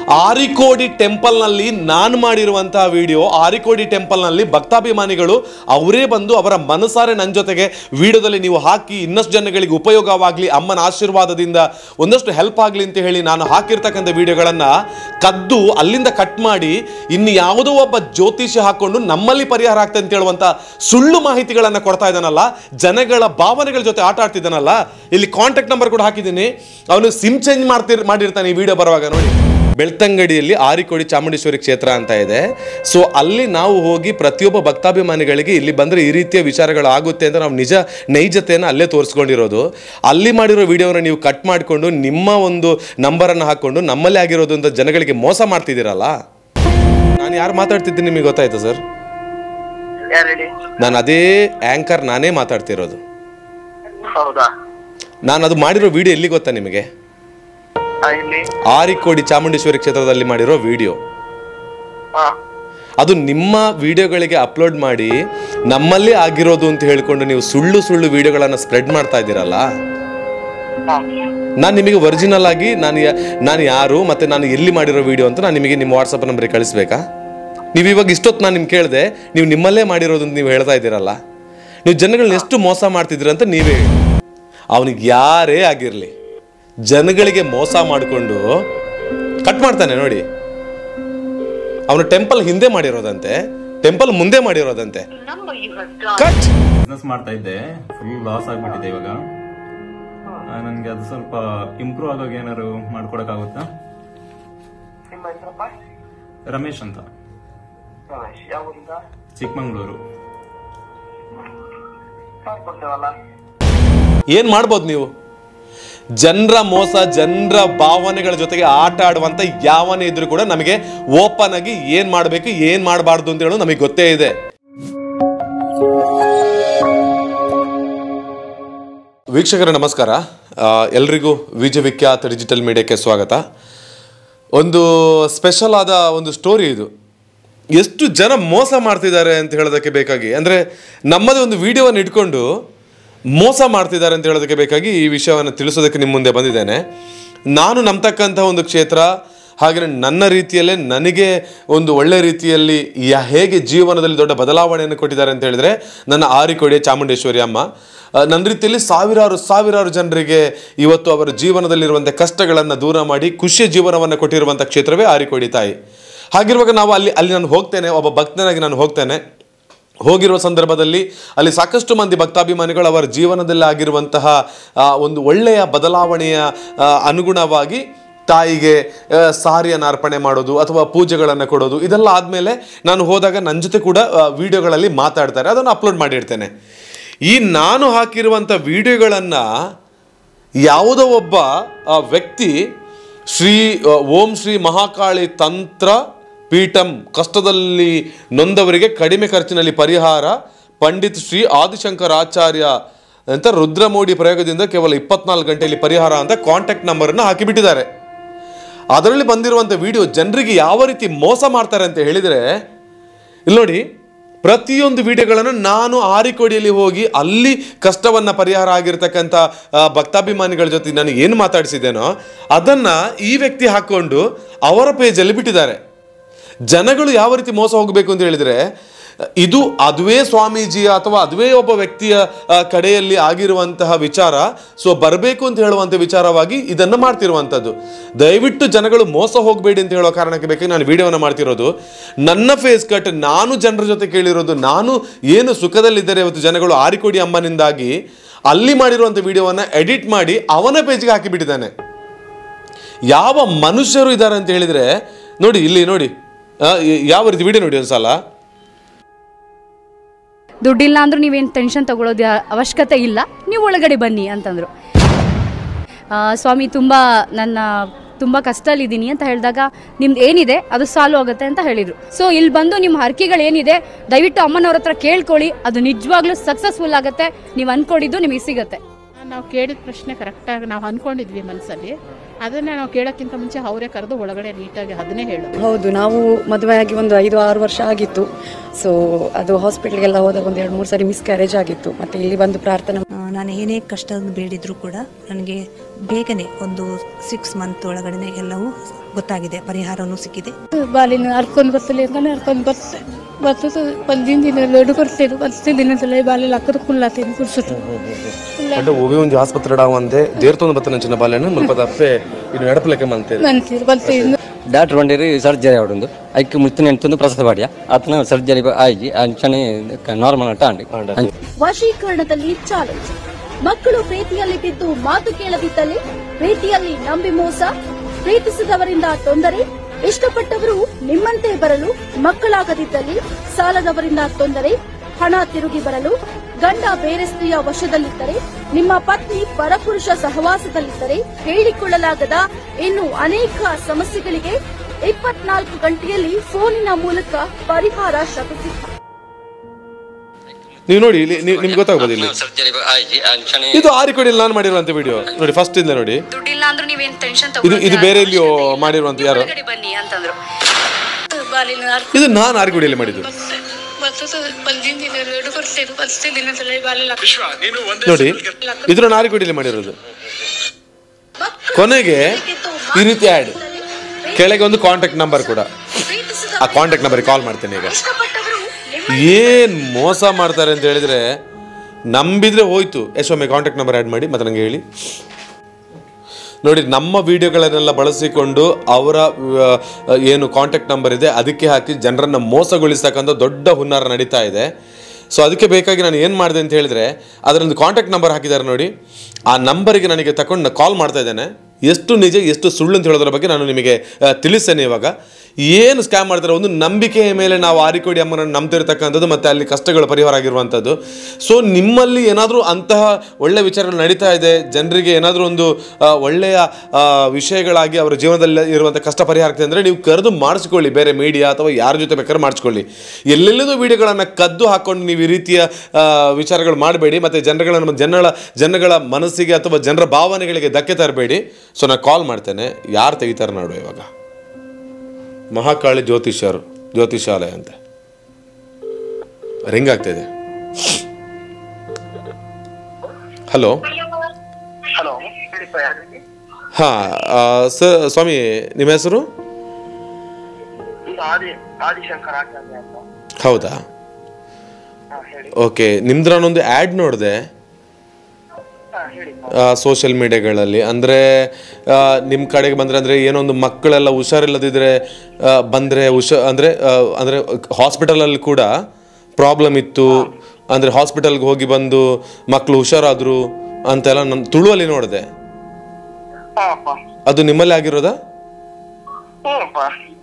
ಆರಿಕೋಡಿ ಟೆಂಪಲ್ನಲ್ಲಿ ನಾನು ಮಾಡಿರುವಂತಹ ವಿಡಿಯೋ ಆರಿಕೋಡಿ ಟೆಂಪಲ್ನಲ್ಲಿ ಭಕ್ತಾಭಿಮಾನಿಗಳು ಅವರೇ ಬಂದು ಅವರ ಮನಸಾರೆ ನನ್ನ ಜೊತೆಗೆ ವಿಡಿಯೋದಲ್ಲಿ ನೀವು ಹಾಕಿ ಇನ್ನಷ್ಟು ಜನಗಳಿಗೆ ಉಪಯೋಗವಾಗಲಿ ಅಮ್ಮನ ಆಶೀರ್ವಾದದಿಂದ ಒಂದಷ್ಟು ಹೆಲ್ಪ್ ಆಗಲಿ ಅಂತ ಹೇಳಿ ನಾನು ಹಾಕಿರ್ತಕ್ಕಂಥ ವಿಡಿಯೋಗಳನ್ನು ಕದ್ದು ಅಲ್ಲಿಂದ ಕಟ್ ಮಾಡಿ ಇನ್ನು ಯಾವುದೋ ಒಬ್ಬ ಜ್ಯೋತಿಷಿ ಹಾಕೊಂಡು ನಮ್ಮಲ್ಲಿ ಪರಿಹಾರ ಆಗ್ತದೆ ಅಂತ ಹೇಳುವಂಥ ಸುಳ್ಳು ಮಾಹಿತಿಗಳನ್ನು ಕೊಡ್ತಾ ಇದ್ದಾನಲ್ಲ ಜನಗಳ ಭಾವನೆಗಳ ಜೊತೆ ಆಟ ಆಡ್ತಿದ್ದಾನಲ್ಲ ಇಲ್ಲಿ ಕಾಂಟ್ಯಾಕ್ಟ್ ನಂಬರ್ ಕೂಡ ಹಾಕಿದ್ದೀನಿ ಅವನು ಸಿಮ್ ಚೇಂಜ್ ಮಾಡ್ತಿರ್ ಮಾಡಿರ್ತಾನೆ ಈ ವಿಡಿಯೋ ಬರುವಾಗ ನೋಡಿ ಬೆಳ್ತಂಗಡಿಯಲ್ಲಿ ಆರಿಕೋಡಿ ಚಾಮುಂಡೇಶ್ವರಿ ಕ್ಷೇತ್ರ ಅಂತ ಇದೆ ಸೊ ಅಲ್ಲಿ ನಾವು ಹೋಗಿ ಪ್ರತಿಯೊಬ್ಬ ಭಕ್ತಾಭಿಮಾನಿಗಳಿಗೆ ಇಲ್ಲಿ ಬಂದರೆ ಈ ರೀತಿಯ ವಿಚಾರಗಳು ಆಗುತ್ತೆ ಅಂತ ನಾವು ನಿಜ ನೈಜತೆಯನ್ನು ಅಲ್ಲೇ ತೋರಿಸ್ಕೊಂಡಿರೋದು ಅಲ್ಲಿ ಮಾಡಿರೋ ವಿಡಿಯೋನ ನೀವು ಕಟ್ ಮಾಡಿಕೊಂಡು ನಿಮ್ಮ ಒಂದು ನಂಬರನ್ನು ಹಾಕ್ಕೊಂಡು ನಮ್ಮಲ್ಲೇ ಆಗಿರೋದು ಅಂತ ಜನಗಳಿಗೆ ಮೋಸ ಮಾಡ್ತಿದ್ದೀರಲ್ಲ ನಾನು ಯಾರು ಮಾತಾಡ್ತಿದ್ದೀನಿ ನಿಮಗೆ ಗೊತ್ತಾಯ್ತು ಸರ್ ಯಾರು ಹೇಳಿ ನಾನು ಅದೇ ಆ್ಯಂಕರ್ ನಾನೇ ಮಾತಾಡ್ತಿರೋದು ಹೌದಾ ನಾನು ಅದು ಮಾಡಿರೋ ವಿಡಿಯೋ ಎಲ್ಲಿ ಗೊತ್ತಾ ನಿಮಗೆ ಹಾ ಇಲ್ಲಿ ಆರಿಕೋಡಿ ಚಾಮುಂಡೇಶ್ವರಿ ಕ್ಷೇತ್ರದಲ್ಲಿ ಮಾಡಿರೋ ವಿಡಿಯೋ ಹಾ ಅದು ನಿಮ್ಮ ವಿಡಿಯೋಗಳಿಗೆ ಅಪ್ಲೋಡ್ ಮಾಡಿ ನಮ್ಮಲ್ಲೇ ಆಗಿರೋದು ಅಂತ ಹೇಳ್ಕೊಂಡು ನೀವು ಸುಳ್ಳು ಸುಳ್ಳು ವಿಡಿಯೋಗಳನ್ನು ಸ್ಪ್ರೆಡ್ ಮಾಡ್ತಾ ಇದ್ದೀರಲ್ಲ ಹಾ ನಾನು ನಿಮಗೆ ಒರಿಜಿನಲ್ ಆಗಿ ನಾನು ಯಾ- ನಾನು ಯಾರು ಮತ್ತೆ ನಾನು ಎಲ್ಲಿ ಮಾಡಿರೋ ವಿಡಿಯೋ ಅಂತ ನಾನು ನಿಮಗೆ ನಿಮ್ಮ ವಾಟ್ಸಪ್ ನಂಬರಿಗೆ ಕಳಿಸ್ಬೇಕಾ ನೀವು ಇವಾಗ ಇಷ್ಟೊತ್ತು ನಾನು ನಿಮ್ಗೆ ಕೇಳಿದೆ ನೀವು ನಿಮ್ಮಲ್ಲೇ ಮಾಡಿರೋದು ಅಂತ ನೀವು ಹೇಳ್ತಾ ಇದ್ದೀರಲ್ಲ ನೀವು ಜನಗಳನ್ನ ಎಷ್ಟು ಮೋಸ ಮಾಡ್ತಿದ್ದೀರ ಅಂತ ನೀವೇ ಹೇಳಿ ಅವನಿಗೆ ಯಾರೇ ಆಗಿರಲಿ ಜನಗಳಿಗೆ ಮೋಸ ಮಾಡಿಕೊಂಡು ಕಟ್ ಮಾಡ್ತಾನೆ ನೋಡಿ ಅವನು ಟೆಂಪಲ್ ಹಿಂದೆ ಮಾಡಿರೋದಂತೆ ಟೆಂಪಲ್ ಮುಂದೆ ಮಾಡಿರೋದಂತೆ ಕಟ್ ಬಿಸ್ನೆಸ್ ಮಾಡ್ತಾ ಇದ್ದೆ ಫುಲ್ ಲಾಸ್ ಆಗ್ಬಿಟ್ಟಿದೆ ಇವಾಗ ನನಗೆ ಅದು ಸ್ವಲ್ಪ ಇಂಪ್ರೂವ್ ಆಗೋಕೆ ಏನಾದ್ರು ಮಾಡ್ಕೊಡಕ್ಕಾಗುತ್ತಾ ನಿಮ್ಮ ಹೆಸರಪ್ಪ ರಮೇಶ್ ಅಂತ ರಮೇಶ್ ಯಾವ ಊರಿಂದ ಚಿಕ್ಕಮಂಗ್ಳೂರು ಮಾಡ್ಕೊಡ್ತೇವಲ್ಲ ಏನ್ ಮಾಡ್ಬೋದು ನೀವು ಜನರ ಮೋಸ ಜನರ ಭಾವನೆಗಳ ಜೊತೆಗೆ ಆಟ ಆಡುವಂತ ಯಾವನೇ ಇದ್ರೂ ಕೂಡ ನಮಗೆ ಓಪನ್ ಆಗಿ ಏನ್ ಮಾಡಬೇಕು ಏನ್ ಮಾಡಬಾರ್ದು ಅಂತ ಹೇಳೋದು ನಮಗೆ ಗೊತ್ತೇ ಇದೆ ವೀಕ್ಷಕರ ನಮಸ್ಕಾರ ಆ, ಎಲ್ರಿಗೂ ವಿಜಯ ವಿಖ್ಯಾತ ಡಿಜಿಟಲ್ ಮೀಡಿಯಾಕ್ಕೆ ಸ್ವಾಗತ ಒಂದು ಸ್ಪೆಷಲ್ ಆದ ಒಂದು ಸ್ಟೋರಿ ಇದು ಎಷ್ಟು ಜನ ಮೋಸ ಮಾಡ್ತಿದ್ದಾರೆ ಅಂತ ಹೇಳೋದಕ್ಕೆ ಬೇಕಾಗಿ ಅಂದರೆ ನಮ್ಮದೇ ಒಂದು ವಿಡಿಯೋವನ್ನು ಇಟ್ಕೊಂಡು ಮೋಸ ಮಾಡ್ತಿದ್ದಾರೆ ಅಂತ ಹೇಳೋದಕ್ಕೆ ಬೇಕಾಗಿ ಈ ವಿಷಯವನ್ನು ತಿಳಿಸೋದಕ್ಕೆ ನಿಮ್ಮ ಮುಂದೆ ಬಂದಿದ್ದೇನೆ ನಾನು ನಂಬತಕ್ಕಂಥ ಒಂದು ಕ್ಷೇತ್ರ ಹಾಗೆ ನನ್ನ ರೀತಿಯಲ್ಲೇ ನನಗೆ ಒಂದು ಒಳ್ಳೆ ರೀತಿಯಲ್ಲಿ ಯ ಹೇಗೆ ಜೀವನದಲ್ಲಿ ದೊಡ್ಡ ಬದಲಾವಣೆಯನ್ನು ಕೊಟ್ಟಿದ್ದಾರೆ ಅಂತ ಹೇಳಿದ್ರೆ ನನ್ನ ಆರಿಕೊಡೆ ಚಾಮುಂಡೇಶ್ವರಿ ಅಮ್ಮ ಆ, ನನ್ನ ರೀತಿಯಲ್ಲಿ ಸಾವಿರಾರು ಸಾವಿರಾರು ಜನರಿಗೆ ಇವತ್ತು ಅವರ ಜೀವನದಲ್ಲಿರುವಂಥ ಕಷ್ಟಗಳನ್ನು ದೂರ ಮಾಡಿ ಖುಷಿಯ ಜೀವನವನ್ನು ಕೊಟ್ಟಿರುವಂಥ ಕ್ಷೇತ್ರವೇ ಆರಿಕೋಡಿ ತಾಯಿ ಹಾಗಿರುವಾಗ ನಾವು ಅಲ್ಲಿ ಅಲ್ಲಿ ನಾನು ಹೋಗ್ತೇನೆ ಒಬ್ಬ ಭಕ್ತನಾಗಿ ನಾನು ಹೋಗ್ತೇನೆ ಹೋಗಿರುವ ಸಂದರ್ಭದಲ್ಲಿ ಅಲ್ಲಿ ಸಾಕಷ್ಟು ಮಂದಿ ಭಕ್ತಾಭಿಮಾನಿಗಳು ಅವರ ಜೀವನದಲ್ಲಿ ಆಗಿರುವಂತಹ ಆ, ಒಂದು ಒಳ್ಳೆಯ ಬದಲಾವಣೆಯ ಆ, ಅನುಗುಣವಾಗಿ ತಾಯಿಗೆ ಆ, ಸಾರಿಯನ್ನು ಅರ್ಪಣೆ ಮಾಡೋದು ಅಥವಾ ಪೂಜೆಗಳನ್ನು ಕೊಡೋದು ಇದೆಲ್ಲ ಆದಮೇಲೆ ನಾನು ಹೋದಾಗ ನನ್ನ ಜೊತೆ ಕೂಡ ಆ, ವಿಡಿಯೋಗಳಲ್ಲಿ ಮಾತಾಡ್ತಾರೆ ಅದನ್ನು ಅಪ್ಲೋಡ್ ಮಾಡಿರ್ತೇನೆ ಈ ನಾನು ಹಾಕಿರುವಂಥ ವಿಡಿಯೋಗಳನ್ನು ಯಾವುದೋ ಒಬ್ಬ ಆ, ವ್ಯಕ್ತಿ ಶ್ರೀ ಆ, ಓಂ ಶ್ರೀ ಮಹಾಕಾಳಿ ತಂತ್ರ ಪೀಠಂ ಕಷ್ಟದಲ್ಲಿ ನೊಂದವರಿಗೆ ಕಡಿಮೆ ಖರ್ಚಿನಲ್ಲಿ ಪರಿಹಾರ ಪಂಡಿತ್ ಶ್ರೀ ಆದಿಶಂಕರ ಆಚಾರ್ಯ ಅಂತ ರುದ್ರಮೋಡಿ ಪ್ರಯೋಗದಿಂದ ಕೇವಲ ಇಪ್ಪತ್ನಾಲ್ಕು ಗಂಟೆಯಲ್ಲಿ ಪರಿಹಾರ ಅಂತ ಕಾಂಟ್ಯಾಕ್ಟ್ ನಂಬರನ್ನು ಹಾಕಿಬಿಟ್ಟಿದ್ದಾರೆ ಅದರಲ್ಲಿ ಬಂದಿರುವಂಥ ವಿಡಿಯೋ ಜನರಿಗೆ ಯಾವ ರೀತಿ ಮೋಸ ಮಾಡ್ತಾರೆ ಅಂತ ಹೇಳಿದರೆ ಇಲ್ಲಿ ನೋಡಿ ಪ್ರತಿಯೊಂದು ವಿಡಿಯೋಗಳನ್ನು ನಾನು ಆರಿಕೋಡಿಯಲ್ಲಿ ಹೋಗಿ ಅಲ್ಲಿ ಕಷ್ಟವನ್ನು ಪರಿಹಾರ ಆಗಿರ್ತಕ್ಕಂಥ ಆ, ಭಕ್ತಾಭಿಮಾನಿಗಳ ಜೊತೆ ನಾನು ಏನು ಮಾತಾಡಿಸಿದ್ದೇನೋ ಅದನ್ನು ಈ ವ್ಯಕ್ತಿ ಹಾಕ್ಕೊಂಡು ಅವರ ಪೇಜಲ್ಲಿ ಬಿಟ್ಟಿದ್ದಾರೆ ಜನಗಳು ಯಾವ ರೀತಿ ಮೋಸ ಹೋಗಬೇಕು ಅಂತ ಹೇಳಿದರೆ ಇದು ಅದುವೇ ಸ್ವಾಮೀಜಿಯ ಅಥವಾ ಅದುವೇ ಒಬ್ಬ ವ್ಯಕ್ತಿಯ ಆ, ಕಡೆಯಲ್ಲಿ ಆಗಿರುವಂತಹ ವಿಚಾರ ಸೊ ಬರಬೇಕು ಅಂತ ಹೇಳುವಂಥ ವಿಚಾರವಾಗಿ ಇದನ್ನು ಮಾಡ್ತಿರುವಂಥದ್ದು ದಯವಿಟ್ಟು ಜನಗಳು ಮೋಸ ಹೋಗಬೇಡಿ ಅಂತ ಹೇಳೋ ಕಾರಣಕ್ಕೆ ಬೇಕಾಗಿ ನಾನು ವಿಡಿಯೋನ ಮಾಡ್ತಿರೋದು ನನ್ನ ಫೇಸ್ ಕಟ್ ನಾನು ಜನರ ಜೊತೆ ಕೇಳಿರೋದು ನಾನು ಏನು ಸುಖದಲ್ಲಿದ್ದರೆ ಇವತ್ತು ಜನಗಳು ಆರಿಕೋಡಿ ಅಮ್ಮನಿಂದಾಗಿ ಅಲ್ಲಿ ಮಾಡಿರುವಂಥ ವಿಡಿಯೋವನ್ನು ಎಡಿಟ್ ಮಾಡಿ ಅವನ ಪೇಜ್ಗೆ ಹಾಕಿಬಿಟ್ಟಿದ್ದಾನೆ ಯಾವ ಮನುಷ್ಯರು ಇದ್ದಾರೆ ಅಂತ ಹೇಳಿದರೆ ನೋಡಿ ಇಲ್ಲಿ ನೋಡಿ ಆ, ಯಾವ ರೀತಿ ವಿಡಿಯೋ ನೋಡಿ ಒಂದ್ಸಲ ದುಡ್ಡಿಲ್ಲ ಅಂದ್ರೂ ನೀವೇನು ಟೆನ್ಷನ್ ತಗೊಳ್ಳೋದು ಯಾ- ಅವಶ್ಯಕತೆ ಇಲ್ಲ ನೀವು ಒಳಗಡೆ ಬನ್ನಿ ಅಂತಂದರು ಆ, ಸ್ವಾಮಿ ತುಂಬ ನನ್ನ ತುಂಬ ಕಷ್ಟದಲ್ಲಿದ್ದೀನಿ ಅಂತ ಹೇಳಿದಾಗ ನಿಮ್ದು ಏನಿದೆ ಅದು ಸಾಲ್ವ್ ಆಗುತ್ತೆ ಅಂತ ಹೇಳಿದರು ಸೊ ಇಲ್ಲಿ ಬಂದು ನಿಮ್ಮ ಹರಕೆಗಳು ಏನಿದೆ ದಯವಿಟ್ಟು ಅಮ್ಮನವ್ರ ಹತ್ರ ಕೇಳ್ಕೊಳ್ಳಿ ಅದು ನಿಜವಾಗ್ಲೂ ಸಕ್ಸಸ್ಫುಲ್ ಆಗುತ್ತೆ ನೀವು ಅಂದ್ಕೊಂಡಿದ್ದು ನಿಮಗೆ ಸಿಗುತ್ತೆ ನಾವು ಕೇಳಿದ ಪ್ರಶ್ನೆ ಕರೆಕ್ಟಾಗಿ ನಾವು ಅಂದ್ಕೊಂಡಿದ್ವಿ ಮನಸ್ಸಲ್ಲಿ ಅದನ್ನೇ ನಾವು ಕೇಳೋಕ್ಕಿಂತ ಮುಂಚೆ ಅವರೇ ಕರೆದು ಒಳಗಡೆ ನೀಟಾಗಿ ಅದನ್ನೇ ಹೇಳೋದು ಹೌದು ನಾವು ಮದುವೆಯಾಗಿ ಒಂದು ಐದು ಆರು ವರ್ಷ ಆಗಿತ್ತು ಸೊ ಅದು ಹಾಸ್ಪಿಟ್ಲಿಗೆಲ್ಲ ಹೋದಾಗ ಒಂದು ಎರಡು ಮೂರು ಸರಿ ಮಿಸ್ಕ್ಯಾರೇಜ್ ಆಗಿತ್ತು ಮತ್ತು ಇಲ್ಲಿ ಬಂದು ಪ್ರಾರ್ಥನೆ ಆ, ನಾನು ಏನೇ ಕಷ್ಟ ಬೇಡಿದರೂ ಕೂಡ ನನಗೆ ಬೇಗನೆ ಒಂದು ಸಿಕ್ಸ್ ಮಂತ್ ಒಳಗಡೆ ಎಲ್ಲವೂ ಗೊತ್ತಾಗಿದೆ ಪರಿಹಾರವೂ ಸಿಕ್ಕಿದೆ ಬಾಲಿನ ಹರ್ಕೊಂಡು ಬರ್ತಲೆ ಅಂತಾನೆ ಹರ್ಕೊಂಡು ಬರ್ತೆ ಬರ್ತದೆ ಒಂದಿನ ದಿನ ಲಡ್ಡು ಕೊಡ್ತೇನೆ ಬರ್ತೆ ದಿನದಲ್ಲ ಬಾಲಿನ ಅಕ್ಕದ ಕುಲ್ಲಾತೇನೆ ಕುಡ್ಸುತ್ತೆ అంటే ఓవే ఉంచి ఆసుపత్రి రావందే దేరుతో బతన చిన్న బాలేను ముಲ್ಪ తప్పే ఇది నడపలేక మంతే ಬಂತೀರಿ ಬಂತೆ ಡಾಕ್ಟರ್ ಬಂದಿರಿ ಸರ್ಜರಿ ಅವಡೊಂದು ಐಕ್ಕೆ ಮುತ್ತಿನ ಎಂತೊಂದು ಪ್ರಸವ ಬಾಡಿಯ ಆತನ ಸರ್ಜರಿ ಆಗಿ ಅಂಚನೆ ನಾರ್ಮಲ್ ಅಂತ ಅಂಡಿ ವಶೀಕರಣದಲ್ಲಿ ಚಾಲೆಂಜ್ ಮಕ್ಕಳು ಪ್ರೀತಿಯಲ್ಲಿ ಬಿದ್ದು ಮಾತು ಕೇಳದಿದ್ದಲ್ಲಿ ಪ್ರೀತಿಯಲ್ಲಿ ನಂಬಿ ಮೋಸ ಪ್ರೀತಿಸಿದವರಿಂದ ತೊಂದರೆ ಇಷ್ಟಪಟ್ಟವರು ನಿಮ್ಮಂತೆ ಬರಲು ಮಕ್ಕಳಾಗದಿದ್ದಲ್ಲಿ ಸಾಲದವರಿಂದ ತೊಂದರೆ ಹಣ ತಿರುಗಿ ಬರಲು ಗಂಡ ಬೇರೆ ಸ್ತ್ರೀಯ ವಶದಲ್ಲಿದ್ದರೆ ನಿಮ್ಮ ಪತ್ನಿ ಪರಪುರುಷ ಸಹವಾಸದಲ್ಲಿದ್ದರೆ ಹೇಳಿಕೊಳ್ಳಲಾಗದ ಇನ್ನು ಅನೇಕ ಸಮಸ್ಯೆಗಳಿಗೆ ಇಪ್ಪತ್ನಾಲ್ಕು ಗಂಟೆಯಲ್ಲಿ ಫೋನಿನ ಮೂಲಕ ಪರಿಹಾರ ಶತಸಿದ್ಧ ನೀವು ನೋಡಿ ಇಲ್ಲಿ ನೀವು- ನಿಮ್ಗೆ ಗೊತ್ತಾಗ್ಬೋದು ಇಲ್ಲಿ ಸರ್ಜರಿ ಆಗಿ ಅಂಚನೆ ಇದು ಆರಿಕೊಡಿಯಲ್ಲಿ ನಾನು ಮಾಡಿರುವಂತ ವಿಡಿಯೋ ನೋಡಿ ಫಸ್ಟ್ ಇಂದ ನೋಡಿ ದುಡ್ಡಿಲ್ಲ ಅಂದ್ರೂ ನೀವೇನ್ ಟೆನ್ಷನ್ ಇದು ಇದು ಬೇರೆ ಎಲ್ಲಿಯೋ ಮಾಡಿರುವಂತ ಯಾರು ಒಳಗಡೆ ಬನ್ನಿ ಅಂತಂದ್ರು ಬಾಲಿನ ಇದು ನಾನು ಆರಿಕೊಡಿಯಲ್ಲಿ ಮಾಡಿದ್ದು ಬರ್ತದೆ ಒಂದಿನ ದಿನ ಲಡ್ಡು ಕೊಡ್ತೇನೆ ಬರ್ತೆ ದಿನದಲ್ಲ ಬಾಲಿನ ನೋಡಿ ಇದು ನಾನು ಆರಿಕೊಡಿಯಲ್ಲಿ ಮಾಡಿರೋದು ಕೊನೆಗೆ ಈ ರೀತಿ ಆ್ಯಡ್ ಕೆಳಗೆ ಒಂದು ಕಾಂಟ್ಯಾಕ್ಟ್ ನಂಬರ್ ಕೂಡ ಆ ಕಾಂಟ್ಯಾಕ್ಟ್ ನಂಬರ್ಗೆ ಕಾಲ್ ಮಾಡ್ತೇನೆ ಈಗ ಏನ್ ಮೋಸ ಮಾಡ್ತಾರೆ ಅಂತ ಹೇಳಿದ್ರೆ ನಂಬಿದ್ರೆ ಹೋಯ್ತು ಯಶೋಮ್ಮೆ ಕಾಂಟ್ಯಾಕ್ಟ್ ನಂಬರ್ ಆ್ಯಡ್ ಮಾಡಿ ಮತ್ತೆ ನಂಗೆ ಹೇಳಿ ನೋಡಿ ನಮ್ಮ ವಿಡಿಯೋಗಳನ್ನೆಲ್ಲ ಬಳಸಿಕೊಂಡು ಅವರ ಆ, ಏನು ಕಾಂಟ್ಯಾಕ್ಟ್ ನಂಬರ್ ಇದೆ ಅದಕ್ಕೆ ಹಾಕಿ ಜನರನ್ನು ಮೋಸಗೊಳಿಸ್ತಕ್ಕಂಥ ದೊಡ್ಡ ಹುನ್ನಾರ ನಡೀತಾ ಇದೆ ಸೊ ಅದಕ್ಕೆ ಬೇಕಾಗಿ ನಾನು ಏನು ಮಾಡಿದೆ ಅಂತ ಹೇಳಿದ್ರೆ ಅದರೊಂದು ಕಾಂಟ್ಯಾಕ್ಟ್ ನಂಬರ್ ಹಾಕಿದ್ದಾರೆ ನೋಡಿ ಆ ನಂಬರಿಗೆ ನನಗೆ ತಗೊಂಡು ಕಾಲ್ ಮಾಡ್ತಾ ಇದ್ದೇನೆ ಎಷ್ಟು ನಿಜ ಎಷ್ಟು ಸುಳ್ಳು ಅಂತ ಹೇಳೋದ್ರ ಬಗ್ಗೆ ನಾನು ನಿಮಗೆ ಆ, ತಿಳಿಸ್ತೇನೆ ಇವಾಗ ಏನು ಸ್ಕ್ಯಾಮ್ ಮಾಡ್ತಾರೆ ಒಂದು ನಂಬಿಕೆಯ ಮೇಲೆ ನಾವು ಆರಿಕೋಡಿ ಅಮ್ಮನನ್ನು ನಂಬ್ತಿರ್ತಕ್ಕಂಥದ್ದು ಮತ್ತು ಅಲ್ಲಿ ಕಷ್ಟಗಳ ಪರಿಹಾರ ಆಗಿರುವಂಥದ್ದು ಸೊ ನಿಮ್ಮಲ್ಲಿ ಏನಾದರೂ ಅಂತಹ ಒಳ್ಳೆ ವಿಚಾರಗಳು ನಡೀತಾ ಇದೆ ಜನರಿಗೆ ಏನಾದರೂ ಒಂದು ಆ, ಒಳ್ಳೆಯ ಆ, ವಿಷಯಗಳಾಗಿ ಅವರ ಜೀವನದಲ್ಲಿ ಇರುವಂಥ ಕಷ್ಟ ಪರಿಹಾರ ಆಗ್ತದೆ ಅಂದರೆ ನೀವು ಕರೆದು ಮಾಡಿಸ್ಕೊಳ್ಳಿ ಬೇರೆ ಮೀಡಿಯಾ ಅಥವಾ ಯಾರ ಜೊತೆ ಬೇಕಾದ್ರೆ ಮಾಡಿಸ್ಕೊಳ್ಳಿ ಎಲ್ಲೆಲ್ಲದೂ ವಿಡಿಯೋಗಳನ್ನು ಕದ್ದು ಹಾಕ್ಕೊಂಡು ನೀವು ಈ ರೀತಿಯ ಆ, ವಿಚಾರಗಳು ಮಾಡಬೇಡಿ ಮತ್ತು ಜನಗಳ ಜನಗಳ ಜನಗಳ ಮನಸ್ಸಿಗೆ ಅಥವಾ ಜನರ ಭಾವನೆಗಳಿಗೆ ಧಕ್ಕೆ ತರಬೇಡಿ ಸೊ ನಾನು ಕಾಲ್ ಮಾಡ್ತೇನೆ ಯಾರು ತೆಗಿತಾರೆ ನೋಡು ಇವಾಗ ಮಹಾಕಾಳಿ ಜ್ಯೋತಿಷ್ಯರು ಜ್ಯೋತಿಷಾಲಯ ಅಂತ ರಿಂಗ್ ಆಗ್ತಾ ಇದೆ ಹಲೋ ಹಲೋ ಹೇಳಿಪ್ಪ ಯಾರಿಗೆ ಹಾಂ ಸರ್ ಸ್ವಾಮಿ ನಿಮ್ಮ ಹೆಸರು ಇದು ಆದಿ ಆದಿಶಂಕರ್ ಆಚಾರ್ಯ ಅಂತ ಹೌದಾ ಹಾ ಹೇಳಿ ಓಕೆ ನಿಮ್ದು ನಾನೊಂದು ಆ್ಯಡ್ ನೋಡಿದೆ ಹಾ ಹೇಳಿಪ್ಪ ಸೋಷಿಯಲ್ ಮೀಡಿಯಾಗಳಲ್ಲಿ ಅಂದರೆ ನಿಮ್ಮ ಕಡೆಗೆ ಬಂದರೆ ಅಂದರೆ ಏನೋ ಒಂದು ಮಕ್ಕಳೆಲ್ಲ ಹುಷಾರಿಲ್ಲದಿದ್ದರೆ ಬಂದರೆ ಹುಷ ಅಂದರೆ ಅಂದರೆ ಹಾಸ್ಪಿಟಲಲ್ಲಿ ಕೂಡ ಪ್ರಾಬ್ಲಮ್ ಇತ್ತು ಅಂದರೆ ಹಾಸ್ಪಿಟಲ್ಗೆ ಹೋಗಿ ಬಂದು ಮಕ್ಕಳು ಹುಷಾರಾದರು ಅಂತೆಲ್ಲ ನಾನು ತುಳುವಲ್ಲಿ ನೋಡಿದೆ ಹಾ ಅಪ್ಪ ಅದು ನಿಮ್ಮಲ್ಲಿ ಆಗಿರೋದಾ ಹ್ಞೂಪ್ಪ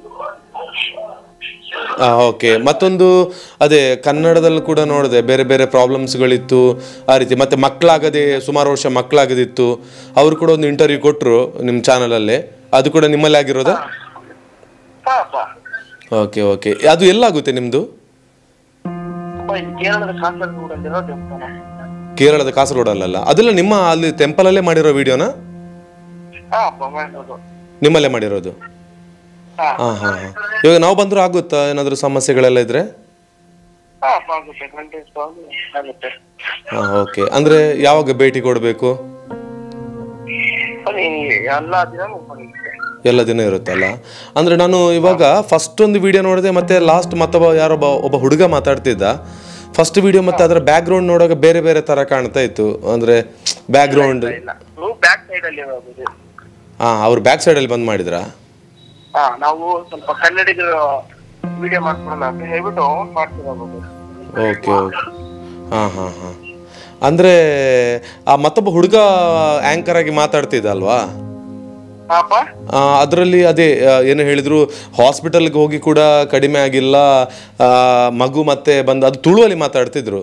ಓಕೆ ಮತ್ತೊಂದು ಅದೇ ಕನ್ನಡದಲ್ಲಿ ಕೂಡ ನೋಡಿದೆ ಬೇರೆ ಬೇರೆ ಪ್ರಾಬ್ಲಮ್ಸ್ಗಳಿತ್ತು ಆ ರೀತಿ ಮತ್ತೆ ಮಕ್ಕಳಾಗದೆ ಸುಮಾರು ವರ್ಷ ಮಕ್ಕಳಾಗದಿತ್ತು ಅವರು ಕೂಡ ಒಂದು ಇಂಟರ್ವ್ಯೂ ಕೊಟ್ಟರು ನಿಮ್ಮ ಚಾನಲಲ್ಲಿ ಅದು ಕೂಡ ನಿಮ್ಮಲ್ಲಿ ಆಗಿರೋದಾ ಹಾ ಅಪ್ಪ ಓಕೆ ಓಕೆ ಅದು ಎಲ್ಲಾಗುತ್ತೆ ನಿಮ್ಮದು ಅಪ್ಪ ಇದು ಕೇರಳದ ಕಾಸರಗೋಡಲ್ಲಿರೋ ದೇವಸ್ಥಾನ ಕೇರಳದ ಕಾಸರಗೋಡಲ್ಲ ಅದೆಲ್ಲ ನಿಮ್ಮ ಅಲ್ಲಿ ಟೆಂಪಲಲ್ಲೇ ಮಾಡಿರೋ ವಿಡಿಯೋನಾ ಹಾ ಅಪ್ಪ ಮಾಡಿರೋದು ನಿಮ್ಮಲ್ಲೇ ಮಾಡಿರೋದು ಹಾ ಹಾಂ ಹಾಂ ಹಾಂ ಇವಾಗ ನಾವು ಬಂದರೂ ಆಗುತ್ತಾ ಏನಾದರೂ ಸಮಸ್ಯೆಗಳೆಲ್ಲ ಇದ್ರೆ ಹಾ ಅಪ್ಪ ಆಗುತ್ತೆ ಕಂಟಿನ್ಯೂಸ್ ಆಗುತ್ತೆ ಹಾಂ ಓಕೆ ಅಂದರೆ ಯಾವಾಗ ಭೇಟಿ ಕೊಡಬೇಕು ಬನ್ನಿ ಎಲ್ಲ ದಿನ ಬಂದಿರುತ್ತೆ ಎಲ್ಲ ದಿನ ಇರುತ್ತಲ್ಲ ಅಂದರೆ ನಾನು ಇವಾಗ ಫಸ್ಟ್ ಒಂದು ವಿಡಿಯೋ ನೋಡಿದೆ ಮತ್ತೆ ಲಾಸ್ಟ್ ಮತ್ತೊಬ್ಬ ಯಾರೊಬ್ಬ ಒಬ್ಬ ಹುಡುಗ ಮಾತಾಡ್ತಿದ್ದ ಫಸ್ಟ್ ವಿಡಿಯೋ ಮತ್ತೆ ಅದರ ಬ್ಯಾಕ್ಗ್ರೌಂಡ್ ನೋಡುವಾಗ ಬೇರೆ ಬೇರೆ ಥರ ಕಾಣ್ತಾ ಇತ್ತು ಅಂದರೆ ಬ್ಯಾಕ್ಗ್ರೌಂಡ್ ಇಲ್ಲ ನೀವು ಬ್ಯಾಕ್ ಸೈಡ್ ಅಲ್ಲಿ ಹೋಗುದು ಹಾಂ ಅವ್ರು ಬ್ಯಾಕ್ ಸೈಡಲ್ಲಿ ಬಂದ್ ಮಾಡಿದ್ರಾ ಹಾ ನಾವು ಸ್ವಲ್ಪ ಕನ್ನಡಿಗರು ವಿಡಿಯೋ ಮಾಡ್ಕೊಳ್ಳೋಣ ಅಂತ ಹೇಳ್ಬಿಟ್ಟು ಮಾಡ್ತಿರೋದು ಓಕೆ ಓಕೆ ಹಾಂ ಹಾಂ ಹಾಂ ಅಂದರೆ ಆ ಮತ್ತೊಬ್ಬ ಹುಡುಗ ಆ್ಯಂಕರ್ ಆಗಿ ಮಾತಾಡ್ತಿದ್ದ ಅಲ್ವಾ ಪಾಪ ಅದರಲ್ಲಿ ಅದೇ ಆ, ಏನು ಹೇಳಿದ್ರು ಹಾಸ್ಪಿಟಲ್ಗೆ ಹೋಗಿ ಕೂಡ ಕಡಿಮೆ ಆಗಿಲ್ಲ ಆ, ಮಗು ಮತ್ತೆ ಬಂದು ಅದು ತುಳುವಲ್ಲಿ ಮಾತಾಡ್ತಿದ್ರು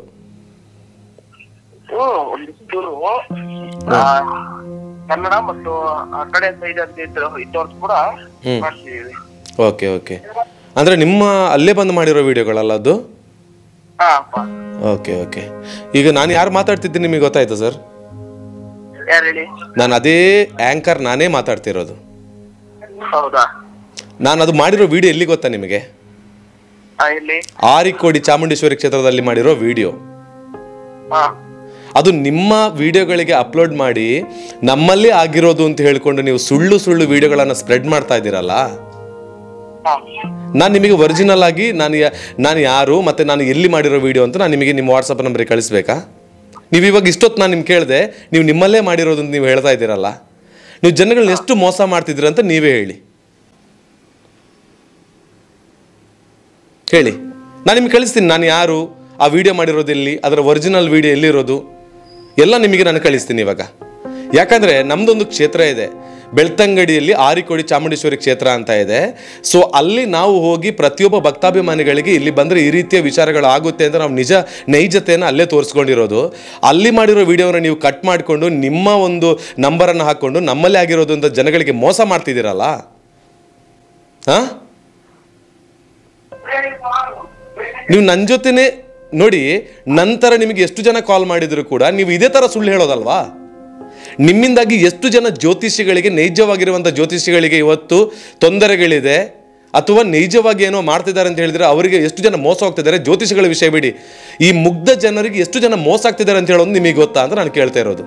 ಹ್ಮ್ ಒಂದಿಷ್ಟು ಆ, ಕನ್ನಡ ಮತ್ತು ಆ ಕಡೆ ಸೈಡ್ ಅಂತ ಇದ್ರು ಇದ್ದವ್ರು ಕೂಡ ಹ್ಮ್. ಮಾಡ್ತಿದೀವಿ ಓಕೆ ಓಕೆ ಅಂದರೆ ನಿಮ್ಮ ಅಲ್ಲೇ ಬಂದು ಮಾಡಿರೋ ವಿಡಿಯೋಗಳಲ್ಲ ಅದು ಹಾ ಅಪ್ಪ ಓಕೆ ಓಕೆ ಈಗ ನಾನು ಯಾರು ಮಾತಾಡ್ತಿದ್ದೀನಿ ನಿಮಗೆ ಗೊತ್ತಾಯ್ತಾ ಸರ್ ಯಾರು ಹೇಳಿ ನಾನು ಅದೇ ಆ್ಯಂಕರ್ ನಾನೇ ಮಾತಾಡ್ತಿರೋದು ಹೌದಾ ನಾನು ಅದು ಮಾಡಿರೋ ವಿಡಿಯೋ ಎಲ್ಲಿ ಗೊತ್ತಾ ನಿಮಗೆ ಹಾ ಇಲ್ಲಿ ಆರಿಕೋಡಿ ಚಾಮುಂಡೇಶ್ವರಿ ಕ್ಷೇತ್ರದಲ್ಲಿ ಮಾಡಿರೋ ವಿಡಿಯೋ ಹಾ ಅದು ನಿಮ್ಮ ವಿಡಿಯೋಗಳಿಗೆ ಅಪ್ಲೋಡ್ ಮಾಡಿ ನಮ್ಮಲ್ಲಿ ಆಗಿರೋದು ಅಂತ ಹೇಳ್ಕೊಂಡು ನೀವು ಸುಳ್ಳು ಸುಳ್ಳು ವಿಡಿಯೋಗಳನ್ನು ಸ್ಪ್ರೆಡ್ ಮಾಡ್ತಾ ಇದ್ದೀರಲ್ಲ ನಾನು ನಿಮಗೆ ಒರಿಜಿನಲ್ ಆಗಿ ನಾನು ಯಾ- ನಾನು ಯಾರು ಮತ್ತು ನಾನು ಎಲ್ಲಿ ಮಾಡಿರೋ ವಿಡಿಯೋ ಅಂತ ನಾನು ನಿಮಗೆ ನಿಮ್ಮ ವಾಟ್ಸಪ್ ನಂಬರಿಗೆ ಕಳಿಸ್ಬೇಕಾ ನೀವು ಇವಾಗ ಇಷ್ಟೊತ್ತು ನಾನು ನಿಮ್ಗೆ ಕೇಳಿದೆ ನೀವು ನಿಮ್ಮಲ್ಲೇ ಮಾಡಿರೋದು ಅಂತ ನೀವು ಹೇಳ್ತಾ ಇದ್ದೀರಲ್ಲ ನೀವು ಜನಗಳನ್ನ ಎಷ್ಟು ಮೋಸ ಮಾಡ್ತಿದ್ದೀರ ಅಂತ ನೀವೇ ಹೇಳಿ ಹೇಳಿ ನಾನು ನಿಮ್ಗೆ ಕಳಿಸ್ತೀನಿ ನಾನು ಯಾರು ಆ ವಿಡಿಯೋ ಮಾಡಿರೋದು ಎಲ್ಲಿ ಅದರ ಒರಿಜಿನಲ್ ವಿಡಿಯೋ ಎಲ್ಲಿರೋದು ಎಲ್ಲ ನಿಮಗೆ ನಾನು ಕಳಿಸ್ತೀನಿ ಇವಾಗ ಯಾಕಂದರೆ ನಮ್ಮದೊಂದು ಕ್ಷೇತ್ರ ಇದೆ ಬೆಳ್ತಂಗಡಿಯಲ್ಲಿ ಆರಿಕೋಡಿ ಚಾಮುಂಡೇಶ್ವರಿ ಕ್ಷೇತ್ರ ಅಂತ ಇದೆ ಸೊ ಅಲ್ಲಿ ನಾವು ಹೋಗಿ ಪ್ರತಿಯೊಬ್ಬ ಭಕ್ತಾಭಿಮಾನಿಗಳಿಗೆ ಇಲ್ಲಿ ಬಂದರೆ ಈ ರೀತಿಯ ವಿಚಾರಗಳು ಆಗುತ್ತೆ ಅಂತ ನಾವು ನಿಜ ನೈಜತೆಯನ್ನು ಅಲ್ಲೇ ತೋರಿಸ್ಕೊಂಡಿರೋದು ಅಲ್ಲಿ ಮಾಡಿರೋ ವಿಡಿಯೋನ ನೀವು ಕಟ್ ಮಾಡಿಕೊಂಡು ನಿಮ್ಮ ಒಂದು ನಂಬರನ್ನು ಹಾಕ್ಕೊಂಡು ನಮ್ಮಲ್ಲೇ ಆಗಿರೋದು ಅಂತ ಜನಗಳಿಗೆ ಮೋಸ ಮಾಡ್ತಿದ್ದೀರಲ್ಲ ಹಾಂ ನೀವು ನನ್ನ ಜೊತೆನೆ ನೋಡಿ ನಂತರ ನಿಮಗೆ ಎಷ್ಟು ಜನ ಕಾಲ್ ಮಾಡಿದ್ರು ಕೂಡ ನೀವು ಇದೇ ಥರ ಸುಳ್ಳು ಹೇಳೋದಲ್ವಾ ನಿಮ್ಮಿಂದಾಗಿ ಎಷ್ಟು ಜನ ಜ್ಯೋತಿಷಿಗಳಿಗೆ ನೈಜವಾಗಿರುವಂಥ ಜ್ಯೋತಿಷಿಗಳಿಗೆ ಇವತ್ತು ತೊಂದರೆಗಳಿದೆ ಅಥವಾ ನೈಜವಾಗಿ ಏನೋ ಮಾಡ್ತಿದ್ದಾರೆ ಅಂತ ಹೇಳಿದ್ರೆ ಅವರಿಗೆ ಎಷ್ಟು ಜನ ಮೋಸ ಹೋಗ್ತಿದ್ದಾರೆ ಜ್ಯೋತಿಷಿಗಳ ವಿಷಯ ಬಿಡಿ ಈ ಮುಗ್ಧ ಜನರಿಗೆ ಎಷ್ಟು ಜನ ಮೋಸ ಆಗ್ತಿದ್ದಾರೆ ಅಂತ ಹೇಳೋದು ನಿಮಗೆ ಗೊತ್ತಾ ಅಂತ ನಾನು ಕೇಳ್ತಾ ಇರೋದು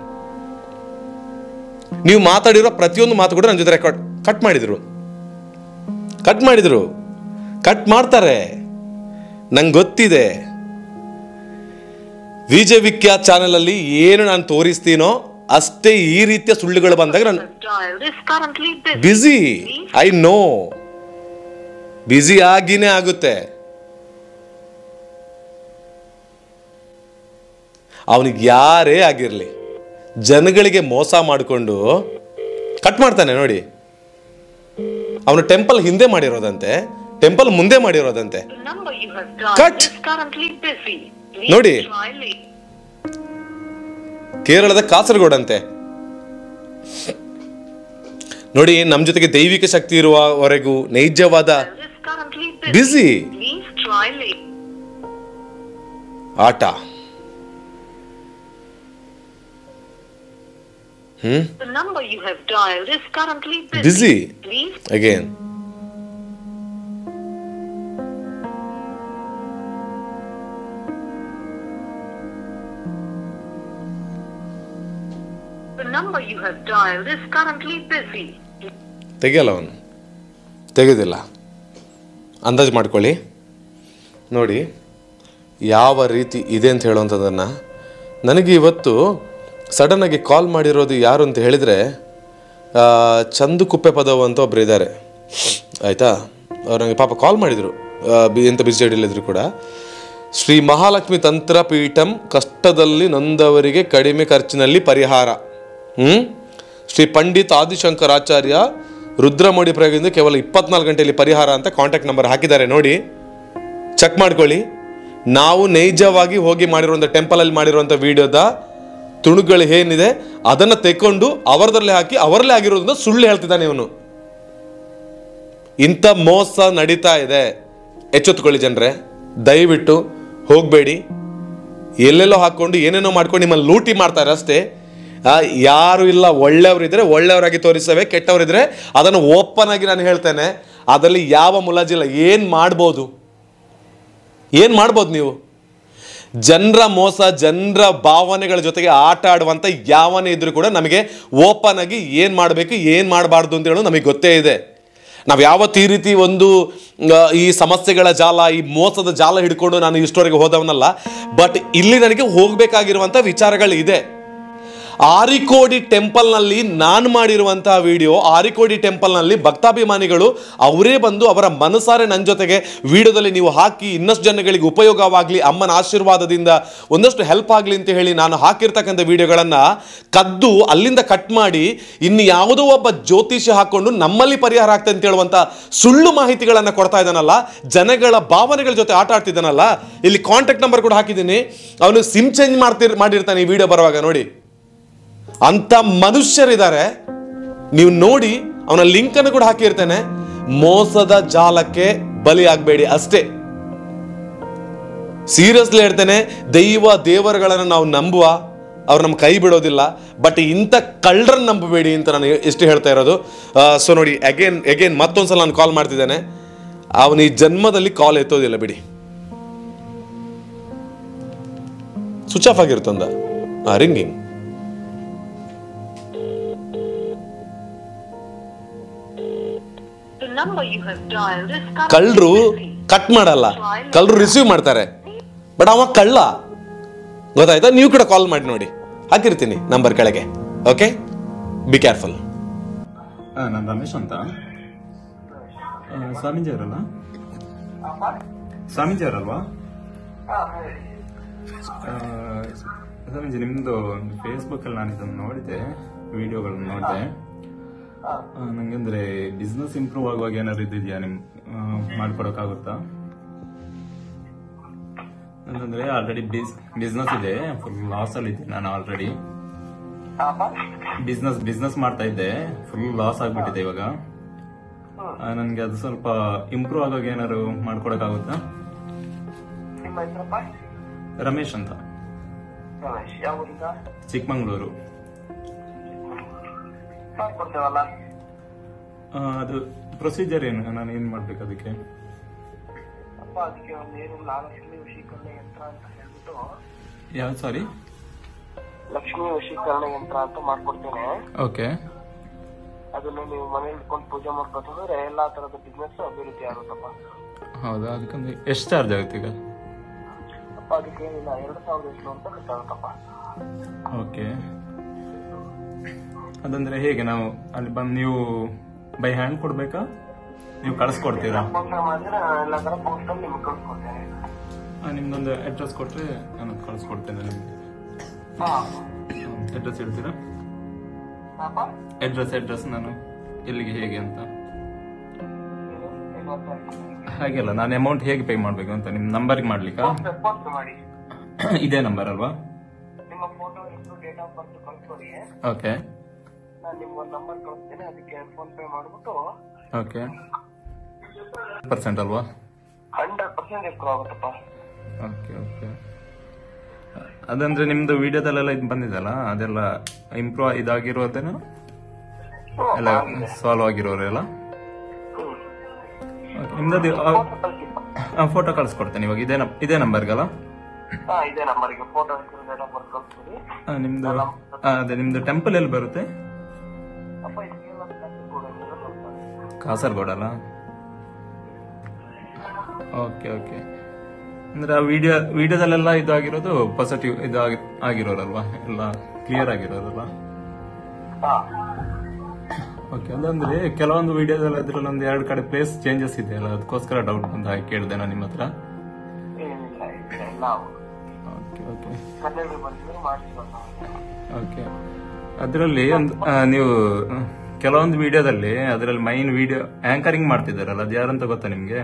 ನೀವು ಮಾತಾಡಿರೋ ಪ್ರತಿಯೊಂದು ಮಾತು ಕೂಡ ನನ್ನ ಜೊತೆ ರೆಕಾರ್ಡ್ ಕಟ್ ಮಾಡಿದ್ರು ಕಟ್ ಮಾಡಿದ್ರು ಕಟ್ ಮಾಡ್ತಾರೆ ನಂಗೆ ಗೊತ್ತಿದೆ ವಿಜಯ ವಿಖ್ಯಾತ್ ಚಾನೆಲ್ ಅಲ್ಲಿ ಏನು ನಾನು ತೋರಿಸ್ತೀನೋ ಅಷ್ಟೇ ಈ ರೀತಿಯ ಸುಳ್ಳುಗಳು ಬಂದಾಗ ನಾನು ಬ್ಯುಸಿ ಐ ನೋ ಬ್ಯುಸಿ ಆಗಿನೇ ಆಗುತ್ತೆ ಅವನಿಗೆ ಯಾರೇ ಆಗಿರಲಿ ಜನಗಳಿಗೆ ಮೋಸ ಮಾಡಿಕೊಂಡು ಕಟ್ ಮಾಡ್ತಾನೆ ನೋಡಿ ಅವನು ಟೆಂಪಲ್ ಹಿಂದೆ ಮಾಡಿರೋದಂತೆ ಟೆಂಪಲ್ ಮುಂದೆ ಮಾಡಿರೋದಂತೆ ಕಟ್ ನೋಡಿ ಕೇರಳದ ಕಾಸರಗೋಡಂತೆ ನೋಡಿ ನಮ್ಮ ಜೊತೆಗೆ ದೈವಿಕ ಶಕ್ತಿ ಇರುವವರೆಗೂ ನೈಜವಾದ ಬ್ಯುಸಿ ಆಟ ಹ್ಮ್ The number you have dialed is currently busy. busy Please again the number you have dialed is currently busy. ತೆಗಿಯಲ್ಲ ಅವನು ತೆಗೆಯೋದಿಲ್ಲ ಅಂದಾಜು ಮಾಡ್ಕೊಳ್ಳಿ ನೋಡಿ ಯಾವ ರೀತಿ ಇದೆ ಅಂತ ಹೇಳುವಂಥದ್ದನ್ನು ನನಗೆ ಇವತ್ತು ಸಡನ್ನಾಗಿ ಕಾಲ್ ಮಾಡಿರೋದು ಯಾರು ಅಂತ ಹೇಳಿದರೆ ಚಂದು ಕುಪ್ಪೆ ಪದವು ಅಂತ ಒಬ್ರು ಇದ್ದಾರೆ ಆಯಿತಾ ಅವ್ರು ನನಗೆ ಪಾಪ ಕಾಲ್ ಮಾಡಿದರು ಎಂತ ಬಿಸಿ ಇದ್ರು ಕೂಡ ಶ್ರೀ ಮಹಾಲಕ್ಷ್ಮಿ ತಂತ್ರಪೀಠಂ ಕಷ್ಟದಲ್ಲಿ ನೊಂದವರಿಗೆ ಕಡಿಮೆ ಖರ್ಚಿನಲ್ಲಿ ಪರಿಹಾರ ಹ್ಞೂ ಶ್ರೀ ಪಂಡಿತ್ ಆದಿಶಂಕರಾಚಾರ್ಯ ರುದ್ರಮೋಡಿ ಪ್ರಯೋಗದಿಂದ ಕೇವಲ ಇಪ್ಪತ್ನಾಲ್ಕು ಗಂಟೆಯಲ್ಲಿ ಪರಿಹಾರ ಅಂತ ಕಾಂಟ್ಯಾಕ್ಟ್ ನಂಬರ್ ಹಾಕಿದ್ದಾರೆ ನೋಡಿ ಚೆಕ್ ಮಾಡ್ಕೊಳ್ಳಿ ನಾವು ನೈಜವಾಗಿ ಹೋಗಿ ಮಾಡಿರುವಂಥ ಟೆಂಪಲಲ್ಲಿ ಮಾಡಿರುವಂಥ ವಿಡಿಯೋದ ತುಣುಗಳು ಏನಿದೆ ಅದನ್ನು ತೆಕ್ಕೊಂಡು ಅವರದಲ್ಲೇ ಹಾಕಿ ಅವರಲ್ಲೇ ಆಗಿರೋದನ್ನ ಸುಳ್ಳು ಹೇಳ್ತಿದ್ದಾನೆ ಇವನು ಇಂಥ ಮೋಸ ನಡೀತಾ ಇದೆ ಎಚ್ಚೆತ್ತುಕೊಳ್ಳಿ ಜನರೇ ದಯವಿಟ್ಟು ಹೋಗಬೇಡಿ ಎಲ್ಲೆಲ್ಲೋ ಹಾಕ್ಕೊಂಡು ಏನೇನೋ ಮಾಡ್ಕೊಂಡು ನಿಮ್ಮಲ್ಲಿ ಲೂಟಿ ಮಾಡ್ತಾರೆ ಅಷ್ಟೇ ಆ, ಯಾರು ಇಲ್ಲ ಒಳ್ಳೆಯವರಿದ್ರೆ ಒಳ್ಳೆಯವರಾಗಿ ತೋರಿಸ್ತೇವೆ ಕೆಟ್ಟವರಿದ್ರೆ ಅದನ್ನು ಓಪನ್ ಆಗಿ ನಾನು ಹೇಳ್ತೇನೆ ಅದರಲ್ಲಿ ಯಾವ ಮುಲಾಜಿಲ್ಲ ಏನು ಮಾಡ್ಬೋದು ಏನು ಮಾಡ್ಬೋದು ನೀವು ಜನರ ಮೋಸ ಜನರ ಭಾವನೆಗಳ ಜೊತೆಗೆ ಆಟ ಆಡುವಂಥ ಯಾವನೇ ಇದ್ರೂ ಕೂಡ ನಮಗೆ ಓಪನ್ ಆಗಿ ಏನು ಮಾಡಬೇಕು ಏನು ಮಾಡಬಾರ್ದು ಅಂತ ಹೇಳೋದು ನಮಗೆ ಗೊತ್ತೇ ಇದೆ ನಾವು ಯಾವತ್ತು ಈ ರೀತಿ ಒಂದು ಆ, ಈ ಸಮಸ್ಯೆಗಳ ಜಾಲ ಈ ಮೋಸದ ಜಾಲ ಹಿಡ್ಕೊಂಡು ನಾನು ಇಷ್ಟವರೆಗೆ ಹೋದವನಲ್ಲ ಬಟ್ ಇಲ್ಲಿ ನನಗೆ ಹೋಗಬೇಕಾಗಿರುವಂಥ ವಿಚಾರಗಳು ಇದೆ ಆರಿಕೋಡಿ ಟೆಂಪಲ್ನಲ್ಲಿ ನಾನು ಮಾಡಿರುವಂತಹ ವಿಡಿಯೋ ಆರಿಕೋಡಿ ಟೆಂಪಲ್ನಲ್ಲಿ ಭಕ್ತಾಭಿಮಾನಿಗಳು ಅವರೇ ಬಂದು ಅವರ ಮನಸಾರೆ ನನ್ನ ಜೊತೆಗೆ ವಿಡಿಯೋದಲ್ಲಿ ನೀವು ಹಾಕಿ ಇನ್ನಷ್ಟು ಜನಗಳಿಗೆ ಉಪಯೋಗವಾಗಲಿ ಅಮ್ಮನ ಆಶೀರ್ವಾದದಿಂದ ಒಂದಷ್ಟು ಹೆಲ್ಪ್ ಆಗಲಿ ಅಂತ ಹೇಳಿ ನಾನು ಹಾಕಿರ್ತಕ್ಕಂಥ ವಿಡಿಯೋಗಳನ್ನು ಕದ್ದು ಅಲ್ಲಿಂದ ಕಟ್ ಮಾಡಿ ಇನ್ನು ಯಾವುದೋ ಒಬ್ಬ ಜ್ಯೋತಿಷಿ ಹಾಕೊಂಡು ನಮ್ಮಲ್ಲಿ ಪರಿಹಾರ ಆಗ್ತದೆ ಅಂತ ಹೇಳುವಂಥ ಸುಳ್ಳು ಮಾಹಿತಿಗಳನ್ನು ಕೊಡ್ತಾ ಇದ್ದಾನಲ್ಲ ಜನಗಳ ಭಾವನೆಗಳ ಜೊತೆ ಆಟ ಆಡ್ತಿದ್ದಾನಲ್ಲ ಇಲ್ಲಿ ಕಾಂಟ್ಯಾಕ್ಟ್ ನಂಬರ್ ಕೂಡ ಹಾಕಿದ್ದೀನಿ ಅವನು ಸಿಮ್ ಚೇಂಜ್ ಮಾಡ್ತಿರ್ ಮಾಡಿರ್ತಾನೆ ಈ ವಿಡಿಯೋ ಬರುವಾಗ ನೋಡಿ ಅಂತ ಮನುಷ್ಯರಿದ್ದಾರೆ ನೀವು ನೋಡಿ ಅವನ ಲಿಂಕ್ ಅನ್ನು ಕೂಡ ಹಾಕಿರ್ತೇನೆ ಮೋಸದ ಜಾಲಕ್ಕೆ ಬಲಿ ಆಗಬೇಡಿ ಅಷ್ಟೇ ಸೀರಿಯಸ್ಲಿ ಹೇಳ್ತೇನೆ ದೈವ ದೇವರುಗಳನ್ನು ನಾವು ನಂಬುವ ಅವ್ರು ನಮ್ಮ ಕೈ ಬಿಡೋದಿಲ್ಲ ಬಟ್ ಇಂಥ ಕಳ್ಳರನ್ನ ನಂಬಬೇಡಿ ಅಂತ ನಾನು ಎಷ್ಟು ಹೇಳ್ತಾ ಇರೋದು ಸೊ ನೋಡಿ ಅಗೇನ್ ಅಗೇನ್ ಮತ್ತೊಂದ್ಸಲ ನಾನು ಕಾಲ್ ಮಾಡ್ತಿದ್ದೇನೆ ಅವನು ಈ ಜನ್ಮದಲ್ಲಿ ಕಾಲ್ ಎತ್ತೋದಿಲ್ಲ ಬಿಡಿ ಸ್ವಿಚ್ ಆಫ್ ಆಗಿರ್ತಂದ ringing The number you have dialed is ಕಳ್ಳರು ಕಟ್ ಮಾಡಲ್ಲ ಕಳ್ಳರು ರಿಸೀವ್ ಮಾಡ್ತಾರೆ ಬಟ್ ಅವ ಕಳ್ಳ ಗೊತ್ತಾಯ್ತಾ ನೀವು ಕೂಡ ಕಾಲ್ ಮಾಡಿ ನೋಡಿ ಹಾಕಿರ್ತೀನಿ ನಂಬರ್ ಕೆಳಗೆ ಓಕೆ ಬಿ ಕೇರ್ಫುಲ್ ನಾನು ರಮೇಶ್ ಅಂತ ಆ, ಸ್ವಾಮೀಜಿ ಅವರಲ್ಲ ಸ್ವಾಮೀಜಿ ಅವರಲ್ವಾ ಆ, ಸ್ವಾಮೀಜಿ ನಿಮ್ದು ಫೇಸ್ಬುಕ್ ಅಲ್ಲಿ ನಾನು ಇದನ್ನು ನೋಡಿದೆ ವಿಡಿಯೋಗಳನ್ನ ನೋಡಿದೆ ನಂಗೆ ಅಂದ್ರೆ ಬಿಸ್ನೆಸ್ ಇಂಪ್ರೂವ್ ಆಗುವಾಗ ಏನಾದ್ರು ಇದಿದೆಯಾ ನಿಮ್ ಆ, ಮಾಡ್ಕೊಡಕ್ಕಾಗುತ್ತಾ ಅಂತಂದ್ರೆ ಆಲ್ರೆಡಿ ಬಿಸ್ನೆಸ್ ಇದೆ ಫುಲ್ ಲಾಸ್ ಅಲ್ಲಿ ಇದ್ದೆ ನಾನು ಆಲ್ರೆಡಿ ಬಿಸ್ನೆಸ್ ಬಿಸ್ನೆಸ್ ಮಾಡ್ತಾ ಇದ್ದೆ ಫುಲ್ ಲಾಸ್ ಆಗ್ಬಿಟ್ಟಿದೆ ಇವಾಗ ಆ, ನನ್ಗೆ ಅದು ಸ್ವಲ್ಪ ಇಂಪ್ರೂವ್ ಆಗೋಕೆ ಏನಾದ್ರು ಮಾಡ್ಕೊಡಕ್ಕಾಗುತ್ತಾ ನಿಮ್ಮ ಹೆಸರಪ್ಪ ರಮೇಶ್ ಅಂತ ರಮೇಶ್ ಯಾವ ಊರಿಂದ ಚಿಕ್ಕಮಂಗ್ಳೂರು ಮಾಡ್ಕೊಡ್ತೇವಲ್ಲ ಆ, ಅದು ಪ್ರೊಸೀಜರ್ ಏನು ನಾನು ಏನ್ ಮಾಡ್ಬೇಕು ಅದಕ್ಕೆ ಅಪ್ಪ ಅದಕ್ಕೆ ಒಂದು ಏನಿಲ್ಲ ಲಕ್ಷ್ಮಿ ವಶೀಕರಣ ಯಂತ್ರ ಅಂತ ಹೇಳ್ಬಿಟ್ಟು ಯಾವ್ದು ಸಾರಿ ಲಕ್ಷ್ಮಿ ವಶೀಕರಣ ಯಂತ್ರ ಅಂತ ಮಾಡ್ಕೊಡ್ತೇನೆ ಓಕೆ ಅದನ್ನ ನೀವು ಮನೇಲಿ ಇಟ್ಕೊಂಡು ಪೂಜೆ ಮಾಡ್ಕೊತಂದ್ರೆ ಎಲ್ಲಾ ತರದ ಬಿಸ್ನೆಸ್ ಅಭಿವೃದ್ಧಿ ಆಗುತ್ತಪ್ಪ ಹೌದಾ ಅದಕ್ಕೊಂದು ಎಷ್ಟು ಚಾರ್ಜ್ ಆಗುತ್ತೆ ಈಗ ಅಪ್ಪ ಅದಕ್ಕೆ ಏನಿಲ್ಲ ಎರಡು ಸಾವಿರದ ಎಷ್ಟು ಅಂತ ಖರ್ಚಾಗುತ್ತಪ್ಪ ಓಕೆ ಅದಂದ್ರೆ ಹೇಗೆ ನಾವು ಅಲ್ಲಿ ಬಂದು ನೀವು ಬೈ ಹ್ಯಾಂಡ್ ಕೊಡ್ಬೇಕಾ ನೀವು ಕಳಿಸ್ಕೊಡ್ತೀರಾ ಫೋನ್ ಪೇ ಮಾಡಿದ್ರೆ ನಾನು ಎಲ್ಲ ತರ ಪೋಸ್ಟ್ ಅಲ್ಲಿ ನಿಮ್ಗೆ ಕಳ್ಸ್ಕೊಡ್ತೇನೆ ಆ, ನಿಮ್ದೊಂದು ಅಡ್ರೆಸ್ ಕೊಟ್ರೆ ನಾನು ಕಳಿಸ್ಕೊಡ್ತೇನೆ ನಿಮ್ಗೆ ಹಾ ಅಡ್ರೆಸ್ ಹೇಳ್ತೀರಾ ಅಪ್ಪ ಅಡ್ರೆಸ್ ಅಡ್ರೆಸ್ ನಾನು ಎಲ್ಲಿಗೆ ಹೇಗೆ ಅಂತ ಹಾಗೆಲ್ಲ ನಾನು ಅಮೌಂಟ್ ಹೇಗೆ ಪೇ ಮಾಡ್ಬೇಕು ಅಂತ ನಿಮ್ ನಂಬರ್ಗೆ ಮಾಡ್ಲಿಕ್ಕಾ ಫೋನ್ ಪೇ ಮಾಡಿ ಇದೇ ನಂಬರ್ ಅಲ್ವಾ ನಿಮ್ಮ ಫೋಟೋ ಹೆಸರು ಡೇಟ್ ಆಫ್ ಬರ್ತ್ ಕಳ್ಸ್ಕೊಡಿ ಓಕೆ ನಾನು ನಿಮ್ಗೆ ಒಂದು ನಂಬರ್ ಕಳಿಸ್ತೇನೆ ಅದಕ್ಕೆ ಫೋನ್ ಪೇ ಮಾಡ್ಬಿಟ್ಟು ಓಕೆ ಪರ್ಸೆಂಟ್ ಅಲ್ವಾ ಹಂಡ್ರೆಡ್ ಪರ್ಸೆಂಟ್ ಎಕ್ರು ಆಗುತ್ತಪ್ಪ ಓಕೆ ಓಕೆ ಅದಂದ್ರೆ ನಿಮ್ದು ವಿಡಿಯೋದಲ್ಲೆಲ್ಲ ಇದು ಬಂದಿದಲ್ಲ ಅದೆಲ್ಲ ಇಂಪ್ರೂವ್ ಇದಾಗಿರೋದೇನೋ ಎಲ್ಲ ಸಾಲ್ವ್ ಆಗಿರೋರೆಲ್ಲ Okay, ನಿಮ್ದು ಫೋಟೋ ಕಳಿಸ್ಕೊಡ್ತೇನೆ ಇವಾಗ ಇದೇ ನಂ- ಇದೇ ನಂಬರ್ಗಲ್ಲ ಹಾ ಇದೇ ನಂಬರ್ಗೆ ಫೋಟೋ ಹೆಸರು ಡೇಟ್ ಆಫ್ ಬರ್ತ್ ಕಳಿಸ್ಕೊಡಿ ಆ, ನಿಮ್ದು ಆ, ಅದೇ ನಿಮ್ದು ಟೆಂಪಲ್ ಎಲ್ಲಿ ಬರುತ್ತೆ ಅಪ್ಪ ಇದಕ್ಕೆಲ್ಲ ಕೂಡ ಕಳಿಸ್ತಾರೆ ಕಾಸರಗೋಡ್ ಅಲ್ಲ ಓಕೆ ಓಕೆ ಅಂದ್ರೆ ಆ ವಿಡಿಯೋ ವಿಡಿಯೋದಲ್ಲೆಲ್ಲ ಇದು ಆಗಿರೋದು ಪಾಸಿಟಿವ್ ಇದು ಆಗಿ ಆಗಿರೋರಲ್ವಾ ಎಲ್ಲ ಕ್ಲಿಯರ್ ಆಗಿರೋರಲ್ಲ ಹಾ ಓಕೆ ಅದಂದ್ರೆ ಕೆಲವೊಂದು ವಿಡಿಯೋದಲ್ಲಿ ಅದ್ರಲ್ಲಿ ಒಂದು ಎರಡು ಕಡೆ ಪ್ಲೇಸ್ ಚೇಂಜಸ್ ಇದೆಯಲ್ಲ ಅದಕ್ಕೋಸ್ಕರ ಡೌಟ್ ಬಂದ ಹಾಗೆ ಕೇಳಿದೆ ನಾನು ನಿಮ್ಮ ಹತ್ರ ಏನಿಲ್ಲ ಇಲ್ಲ ಎಲ್ಲ ಓಕೆ ಓಕೆ ಕನ್ನಡ ಬಂದಿದ್ರೆ ಮಾಡಿಸ್ಬೋದು ಓಕೆ ಅದರಲ್ಲಿ ಒಂದು ಆ, ನೀವು ಆ, ಕೆಲವೊಂದು ವಿಡಿಯೋದಲ್ಲಿ ಅದರಲ್ಲಿ ಮೈನ್ ವಿಡಿಯೋ ಆಂಕರಿಂಗ್ ಮಾಡ್ತಿದ್ದಾರಲ್ಲ ಅದು ಯಾರಂತ ಗೊತ್ತಾ ನಿಮ್ಗೆ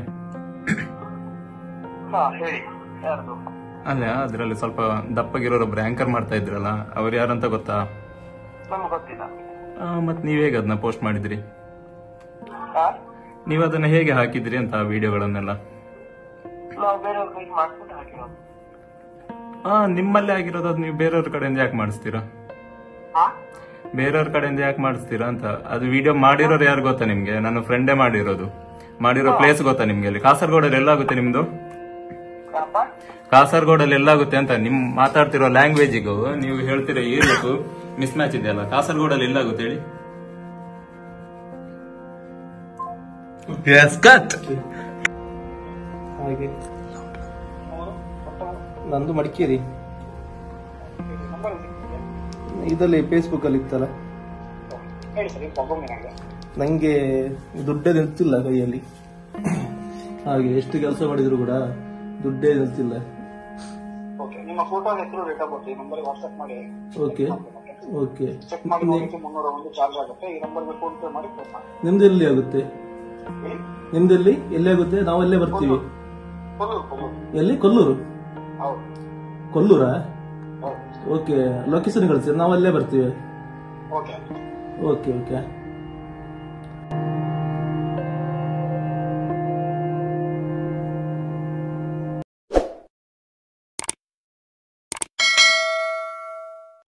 ಹಾ ಹೇಳಿ ಯಾರ್ದು ಅಲ್ಲ ಅದರಲ್ಲಿ ಸ್ವಲ್ಪ ದಪ್ಪಗಿರೋರೊಬ್ರು ಆಂಕರ್ ಮಾಡ್ತಾ ಇದ್ರಲ್ಲ ಅವ್ರು ಯಾರಂತ ಗೊತ್ತಾ ನಮ್ಗೆ ಗೊತ್ತಿಲ್ಲ ಆ, ಮತ್ ನೀವ್ ಹೇಗೆ ಅದನ್ನ ಪೋಸ್ಟ್ ಮಾಡಿದ್ರಿ ಹಾ ನೀವು ಅದನ್ನ ಹೇಗೆ ಹಾಕಿದ್ರಿ ಅಂತ ಆ ವಿಡಿಯೋಗಳನ್ನೆಲ್ಲ ನಾವು ಬೇರೆಯವ್ರ ಕೈ ಮಾಡ್ಬಿಟ್ಟು ಹಾಕಿರೋದು ಆ ನಿಮ್ಮಲ್ಲೇ ಆಗಿರೋದು ಅದು ನೀವು ಬೇರೆಯವ್ರ ಕಡೆಯಿಂದ ಯಾಕೆ ಮಾಡಿಸ್ತೀರಾ ಹಾ ಬೇರೆಯವ್ರ ಕಡೆಯಿಂದ ಯಾಕೆ ಮಾಡಿಸ್ತೀರಾ ಅಂತ ಅದು ವಿಡಿಯೋ ಮಾಡಿರೋರು ಯಾರು ಗೊತ್ತಾ ನಿಮ್ಗೆ ನನ್ನ ಫ್ರೆಂಡೇ ಮಾಡಿರೋದು ಮಾಡಿರೋ ಪ್ಲೇಸ್ ಗೊತ್ತಾ ನಿಮ್ಗೆ ಅಲ್ಲಿ ಕಾಸರಗೋಡಲ್ಲಿ ಎಲ್ಲಾಗುತ್ತೆ ನಿಮ್ದು ಅಪ್ಪ ಕಾಸರಗೋಡಲ್ಲಿ ಎಲ್ಲಾಗುತ್ತೆ ಅಂತ ನಿಮ್ ಮಾತಾಡ್ತಿರೋ ಲ್ಯಾಂಗ್ವೇಜಿಗೂ ನೀವು ಹೇಳ್ತಿರೋ ಏರಿಯಾಗೂ ಮಿಸ್ ಮ್ಯಾಚ್ ಇದೆಯಲ್ಲ ಕಾಸರಗೋಡಲ್ಲಿ ಎಲ್ಲಾಗುತ್ತೆ ಹೇಳಿ ಕಟ್ ಹಾಗೆ ನಂದು ಮಡಿಕೇರಿ ಇದರಲ್ಲಿ ಫೇಸ್ಬುಕ್ ಅಲ್ಲಿ ಇತ್ತಲ್ಲ ಹೇಳಿ ಸರ್ ಪ್ರಾಬ್ಲಮ್ ಏನಾಗಿದೆ ನಂಗೆ ದುಡ್ಡೇ ನಿಲ್ತಿಲ್ಲ ಕೈಯಲ್ಲಿ ಹಾಗೆ ಎಷ್ಟು ಕೆಲಸ ಮಾಡಿದ್ರು ಕೂಡ ದುಡ್ಡೇ ನಿಲ್ತಿಲ್ಲ ಓಕೆ ನಿಮ್ಮ ಫೋಟೋ ಹೆಸರು ಡೇಟ್ ಆಫ್ ಬರ್ತ್ ಈ ನಂಬರ್ಗೆ ವಾಟ್ಸ್ಆಪ್ ಮಾಡಿ ಓಕೆ ಓಕೆ ಚೆಕ್ ಮಾಡಿ ನೋಡಿಕ್ಕೆ ಮುನ್ನೂರ ಒಂದು ಚಾರ್ಜ್ ಆಗುತ್ತೆ ಈ ನಂಬರ್ಗೆ ಫೋನ್ ಪೇ ಮಾಡಿ ಫೋನ್ ಮಾಡಿ ನಿಮ್ದು ಎಲ್ಲಿ ಆಗುತ್ತೆ ನಿಮ್ದೆಲ್ಲಿ ಎಲ್ಲಿ ಆಗುತ್ತೆ ನಾವು ಅಲ್ಲೇ ಬರ್ತೀವಿ ಕೊಲ್ಲೂರು ಕೊಲ್ಲೂರು ಎಲ್ಲಿ ಕೊಲ್ಲೂರು ಹೌದು ಕೊಲ್ಲೂರಾ ಹೌದು ಓಕೆ ಲೊಕೇಶನ್ ಕಳಿಸಿ ನಾವು ಅಲ್ಲೇ ಬರ್ತೀವಿ ಓಕೆ ಓಕೆ ಓಕೆ